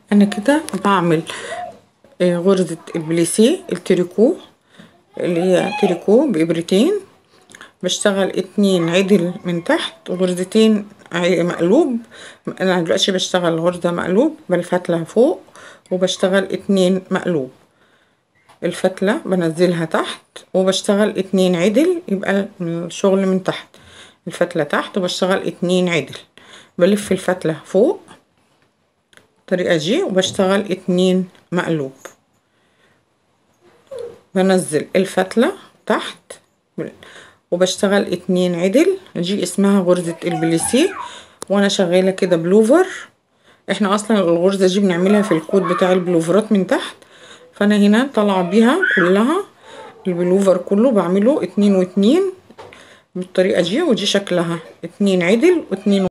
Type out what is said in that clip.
انا كده بعمل آه، غرزة البليسيه التريكو اللي هي تريكو بإبرتين بشتغل اتنين عدل من تحت وغرزتين عي- مقلوب انا دلوقتي بشتغل غرزة مقلوب بالفتلة فوق وبشتغل اتنين مقلوب الفتلة بنزلها تحت وبشتغل اتنين عدل يبقى الشغل من تحت الفتلة تحت وبشتغل اتنين عدل بلف الفتلة فوق الطريقة دي وبشتغل اتنين مقلوب بنزل الفتلة تحت وبشتغل اتنين عدل دي اسمها غرزة البليسيه وانا شغالة كده بلوفر احنا اصلا الغرزة دي بنعملها في الكود بتاع البلوفرات من تحت فانا هنا طالعة بيها كلها البلوفر كله بعمله اتنين واتنين بالطريقة دي ودي شكلها اتنين عدل واتنين